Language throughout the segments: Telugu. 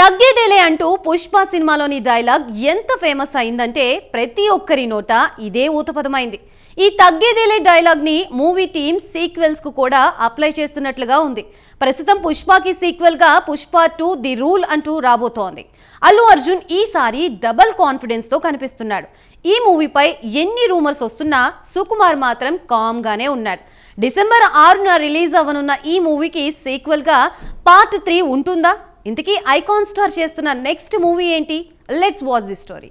తగ్గేదేలే అంటూ పుష్ప సినిమాలోని డైలాగ్ ఎంత ఫేమస్ అయిందంటే ప్రతి ఒక్కరి నోట ఇదే ఊతపదమైంది ఈ తగ్గేదేలే డైలాగ్ ని మూవీ టీమ్ సీక్వెల్స్ కు కూడా అప్లై చేస్తున్నట్లుగా ఉంది ప్రస్తుతం పుష్పకి సీక్వెల్ గా పుష్ప టూ ది రూల్ అంటూ రాబోతోంది అల్లు అర్జున్ ఈసారి డబల్ కాన్ఫిడెన్స్ తో కనిపిస్తున్నాడు ఈ మూవీపై ఎన్ని రూమర్స్ వస్తున్నా సుకుమార్ మాత్రం కామ్ గానే ఉన్నాడు డిసెంబర్ ఆరున రిలీజ్ అవ్వనున్న ఈ మూవీకి సీక్వెల్ గా పార్ట్ త్రీ ఉంటుందా ఇంతకీ ఐకాన్ స్టార్ చేస్తున్న నెక్స్ట్ మూవీ ఏంటి let's watch the story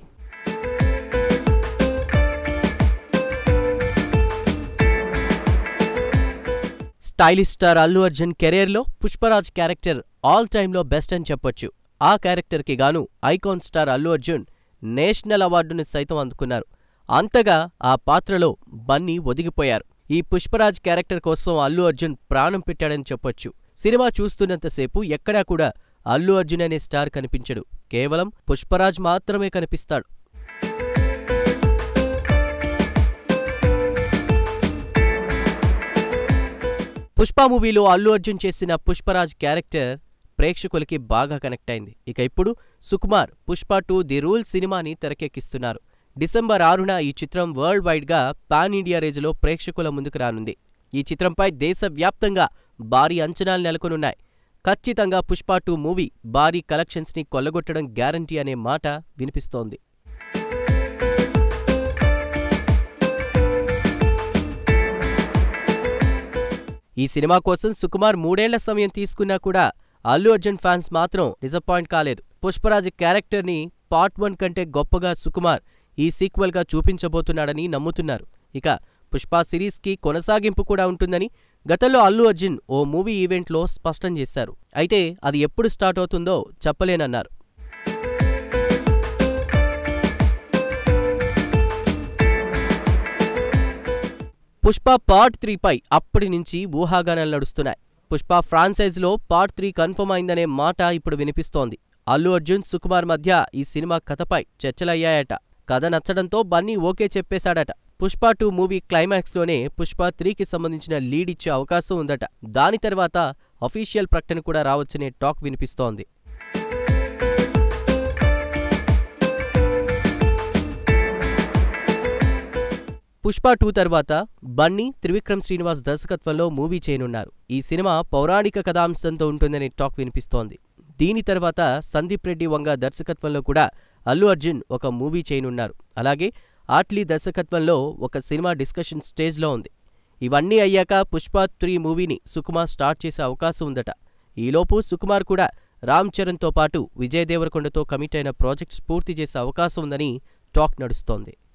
stylish star Allu Arjun కెరీర్లో పుష్పరాజ్ క్యారెక్టర్ ఆల్ టైమ్లో బెస్ట్ అని చెప్పొచ్చు ఆ క్యారెక్టర్కి గాను icon star Allu Arjun national అవార్డును సైతం అందుకున్నారు అంతగా ఆ పాత్రలో బన్నీ ఒదిగిపోయారు ఈ పుష్పరాజ్ క్యారెక్టర్ కోసం అల్లు అర్జున్ ప్రాణం పెట్టాడని చెప్పొచ్చు సినిమా చూస్తున్నంతసేపు ఎక్కడా కూడా అల్లు అర్జున్ అనే స్టార్ కనిపించడు కేవలం పుష్పరాజ్ మాత్రమే కనిపిస్తాడు పుష్ప మూవీలో అల్లు అర్జున్ చేసిన పుష్పరాజ్ క్యారెక్టర్ ప్రేక్షకులకి బాగా కనెక్ట్ అయింది ఇక ఇప్పుడు Sukumar Pushpa two the rule సినిమాని తెరకెక్కిస్తున్నారు డిసెంబర్ ఆరున ఈ చిత్రం వరల్డ్ వైడ్ గా పాన్ ఇండియా రేంజ్లో ప్రేక్షకుల ముందుకు రానుంది ఈ చిత్రంపై దేశవ్యాప్తంగా భారీ అంచనాలు నెలకొనున్నాయి ఖచ్చితంగా పుష్ప టూ మూవీ భారీ కలెక్షన్స్ ని కొల్లగొట్టడం గ్యారంటీ అనే మాట వినిపిస్తోంది ఈ సినిమా కోసం సుకుమార్ మూడేళ్ల సమయం తీసుకున్నా కూడా అల్లు అర్జున్ ఫ్యాన్స్ మాత్రం డిసప్పాయింట్ కాలేదు పుష్పరాజ్ క్యారెక్టర్ని పార్ట్ వన్ కంటే గొప్పగా సుకుమార్ ఈ సీక్వెల్గా చూపించబోతున్నాడని నమ్ముతున్నారు ఇక పుష్ప సిరీస్కి కొనసాగింపు కూడా ఉంటుందని గతంలో అల్లు అర్జున్ ఓ మూవీ ఈవెంట్లో స్పష్టం చేశారు అయితే అది ఎప్పుడు స్టార్ట్ అవుతుందో చెప్పలేనన్నారు పుష్ప పార్ట్ త్రీపై అప్పటి నుంచి ఊహాగానాలు నడుస్తున్నాయి పుష్ప ఫ్రాంచైజ్లో పార్ట్ త్రీ కన్ఫర్మ్ అయిందనే మాట ఇప్పుడు వినిపిస్తోంది అల్లు అర్జున్ సుకుమార్ మధ్య ఈ సినిమా కథపై చర్చలయ్యాయట కథ నచ్చడంతో బన్నీ ఓకే చెప్పేశాడట పుష్ప టూ మూవీ క్లైమాక్స్లోనే పుష్ప త్రీకి సంబంధించిన లీడ్ ఇచ్చే అవకాశం ఉందట దాని తర్వాత అఫీషియల్ ప్రకటన కూడా రావచ్చనే టాక్ వినిపిస్తోంది పుష్ప టూ తర్వాత బన్నీ త్రివిక్రమ్ శ్రీనివాస్ దర్శకత్వంలో మూవీ చేయనున్నారు ఈ సినిమా పౌరాణిక కథాంశంతో ఉంటుందనే టాక్ వినిపిస్తోంది దీని తర్వాత సందీప్ రెడ్డి వంగ దర్శకత్వంలో కూడా అల్లు అర్జున్ ఒక మూవీ చేయనున్నారు అలాగే ఆట్లీ దర్శకత్వంలో ఒక సినిమా డిస్కషన్ స్టేజ్లో ఉంది ఇవన్నీ అయ్యాక పుష్ప త్రీ మూవీని సుకుమార్ స్టార్ట్ చేసే అవకాశం ఉందట ఈలోపు సుకుమార్ కూడా రామ్ చరణ్తో పాటు విజయ్ దేవరకొండతో కమిట్ అయిన ప్రాజెక్ట్స్ పూర్తి చేసే అవకాశం ఉందని టాక్ నడుస్తోంది